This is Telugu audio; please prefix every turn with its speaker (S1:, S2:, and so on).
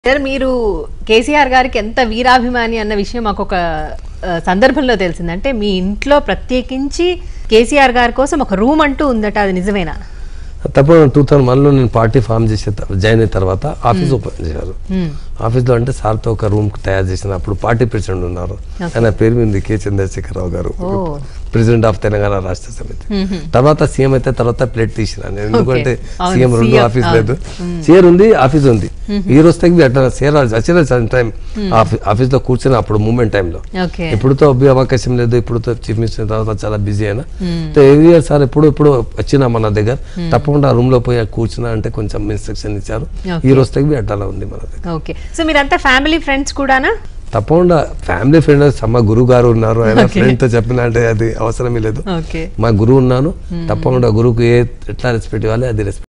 S1: సార్ మీరు కేసీఆర్ గారికి ఎంత వీరాభిమాని అన్న విషయం మాకు ఒక ఆ, సందర్భంలో తెలిసింది అంటే మీ ఇంట్లో ప్రత్యేకించి కేసీఆర్ గారి కోసం ఒక రూమ్ అంటూ ఉందట అది నిజమేనా
S2: తప్పకుండా టూ థౌసండ్ వన్లో నేను పార్టీ ఫామ్ చేసే త- జాయిన్ అయిన తర్వాత ఆఫీస్ ఓపెన్ చేశారు ఆఫీస్లో అంటే సార్తో ఒక రూమ్ తయారు చేసిన అప్పుడు పార్టీ ప్రెసిడెంట్ ఉన్నారు ఆయన పేరు మీద కే చంద్రశేఖరరావు గారు
S1: ఓ.
S2: ప్రెసిడెంట్ ఆఫ్ తెలంగాణ రాష్ట్ర సమితి తర్వాత సీఎం అయితే తర్వాత ప్లేట్ తీసిన నేను ఎందుకంటే
S1: అవును,
S2: సీఎం రెండు
S1: CM,
S2: ఆఫీస్
S1: అవును.
S2: లేదు చైర్ ఉంది ఆఫీస్ ఉంది ఈ రోజు తగ్గి అట్లా చైర్ వచ్చిన సమ్ టైం ఆఫీస్ లో కూర్చుని అప్పుడు మూమెంట్ టైంలో
S1: ఓకే
S2: ఇప్పుడుతో అభి అవకాశం లేదు ఇప్పుడుతో చీఫ్ మినిస్టర్ తర్వాత చాలా బిజీ అయినా ఎవ్రీ ఇయర్ సార్ ఎప్పుడు ఎప్పుడు వచ్చినా మన దగ్గర తప్పకుండా రూమ్ లో పోయి కూర్చున్నా అంటే కొంచెం ఇన్స్ట్రక్షన్ ఇచ్చారు
S1: Okay.
S2: ఈ రోజు తగ్గి అట్లా ఉంది మన దగ్గర
S1: ఓకే సో మీరంతా ఫ్యామిలీ ఫ్రెండ్స్ కూడానా
S2: తప్పకుండా ఫ్యామిలీ ఫ్రెండ్ అమ్మ గురువు గారు ఉన్నారు ఆయన ఫ్రెండ్ తో చెప్పిన అంటే అది అవసరమే లేదు
S1: ఓకే
S2: మా గురువు ఉన్నాను తప్పకుండా గురువుకు ఏ ఎట్లా రెస్పెక్ట్ ఇవ్వాలి అది రెస్పెక్ట్